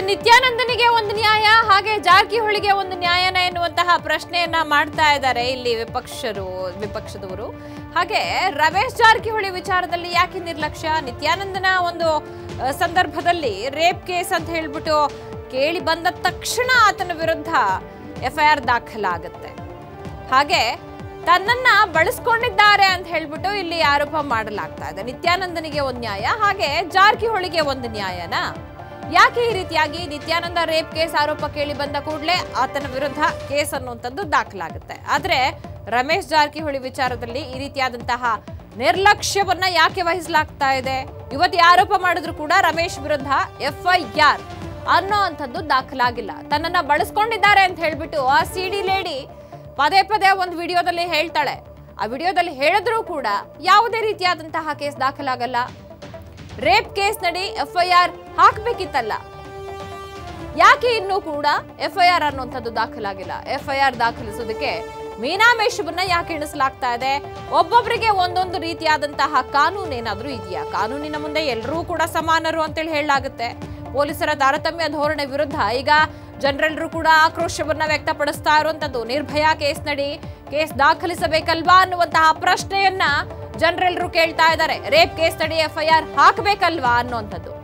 ನಿತ್ಯಾನಂದನಿಗೆ ಒಂದು ನ್ಯಾಯ ಹಾಗೆ ಜಾರಕಿಹೊಳಿಗೆ ಒಂದು ನ್ಯಾಯನ ಎನ್ನುವಂತಹ ಪ್ರಶ್ನೆಯನ್ನ ಮಾಡ್ತಾ ಇದ್ದಾರೆ ಇಲ್ಲಿ ವಿಪಕ್ಷರು ವಿಪಕ್ಷದವರು ಹಾಗೆ ರಮೇಶ್ ಜಾರಕಿಹೊಳಿ ವಿಚಾರದಲ್ಲಿ ಯಾಕೆ ನಿರ್ಲಕ್ಷ್ಯ ನಿತ್ಯಾನಂದನ ಒಂದು ಅಹ್, ಸಂದರ್ಭದಲ್ಲಿ ರೇಪ್ ಕೇಸ್ ಅಂತ ಹೇಳ್ಬಿಟ್ಟು ಕೇಳಿ ಬಂದ ತಕ್ಷಣ ಆತನ ವಿರುದ್ಧ ಎಫ್ಐಆರ್ ದಾಖಲಾಗುತ್ತೆ ಹಾಗೆ ತನ್ನನ್ನ ಬಳಸ್ಕೊಂಡಿದ್ದಾರೆ ಅಂತ ಹೇಳ್ಬಿಟ್ಟು ಇಲ್ಲಿ ಆರೋಪ ಮಾಡಲಾಗ್ತಾ ಇದೆ ನಿತ್ಯಾನಂದನಿಗೆ ಒಂದು ನ್ಯಾಯ ಹಾಗೆ ಜಾರಕಿಹೊಳಿಗೆ ಒಂದು ನ್ಯಾಯನ ಯಾಕೆ ಈ ರೀತಿಯಾಗಿ ನಿತ್ಯಾನಂದ ರೇಪ್ ಕೇಸ್ ಆರೋಪ ಕೇಳಿ ಬಂದ ಕೂಡಲೇ ಆತನ ವಿರುದ್ಧ ಕೇಸ್ ಅನ್ನುವಂಥದ್ದು ದಾಖಲಾಗುತ್ತೆ ಆದ್ರೆ ರಮೇಶ್ ಜಾರಕಿಹೊಳಿ ವಿಚಾರದಲ್ಲಿ ಈ ರೀತಿಯಾದಂತಹ ನಿರ್ಲಕ್ಷ್ಯವನ್ನ ಯಾಕೆ ವಹಿಸಲಾಗ್ತಾ ಇದೆ ಇವತ್ತು ಈ ಆರೋಪ ಮಾಡಿದ್ರು ಕೂಡ ರಮೇಶ್ ವಿರುದ್ಧ ಎಫ್ಐಆರ್ ಅನ್ನೋ ಅಂಥದ್ದು ದಾಖಲಾಗಿಲ್ಲ ತನ್ನನ್ನ ಬಳಸ್ಕೊಂಡಿದ್ದಾರೆ ಅಂತ ಹೇಳ್ಬಿಟ್ಟು ಆ ಸಿಡಿ ಲೇಡಿ ಪದೇ ಪದೇ ಒಂದು ವಿಡಿಯೋದಲ್ಲಿ ಹೇಳ್ತಾಳೆ ಆ ವಿಡಿಯೋದಲ್ಲಿ ಹೇಳಿದ್ರೂ ಕೂಡ ಯಾವುದೇ ರೀತಿಯಾದಂತಹ ಕೇಸ್ ದಾಖಲಾಗಲ್ಲ ರೇಪ್ ಕೇಸ್ ನಡಿ ಎಫ್ಐಆರ್ ಹಾಕ್ಬೇಕಿತ್ತಲ್ಲ ಯಾಕೆ ಇನ್ನೂ ಕೂಡ ಎಫ್ಐಆರ್ ಅನ್ನುವಂಥದ್ದು ದಾಖಲಾಗಿಲ್ಲ ಎಫ್ಐಆರ್ ದಾಖಲಿಸೋದಕ್ಕೆ ಮೀನಾಮೇಶವನ್ನ ಯಾಕೆ ಎಣಿಸಲಾಗ್ತಾ ಇದೆ ಒಬ್ಬೊಬ್ಬರಿಗೆ ಒಂದೊಂದು ರೀತಿಯಾದಂತಹ ಕಾನೂನು ಏನಾದ್ರೂ ಇದೆಯಾ ಕಾನೂನಿನ ಮುಂದೆ ಎಲ್ಲರೂ ಕೂಡ ಸಮಾನರು ಅಂತೇಳಿ ಹೇಳಲಾಗುತ್ತೆ ಪೊಲೀಸರ ತಾರತಮ್ಯ ಧೋರಣೆ ವಿರುದ್ಧ ಈಗ ಜನರೆಲ್ಲರೂ ಕೂಡ ಆಕ್ರೋಶವನ್ನ ವ್ಯಕ್ತಪಡಿಸ್ತಾ ಇರುವಂತದ್ದು ನಿರ್ಭಯ ಕೇಸ್ ನಡಿ ಕೇಸ್ ದಾಖಲಿಸಬೇಕಲ್ವಾ ಅನ್ನುವಂತಹ ಪ್ರಶ್ನೆಯನ್ನ ಜನರೆಲ್ಲರೂ ಕೇಳ್ತಾ ಇದ್ದಾರೆ ರೇಪ್ ಕೇಸ್ ನಡಿ ಎಫ್ಐಆರ್ ಹಾಕಬೇಕಲ್ವಾ ಅನ್ನುವಂಥದ್ದು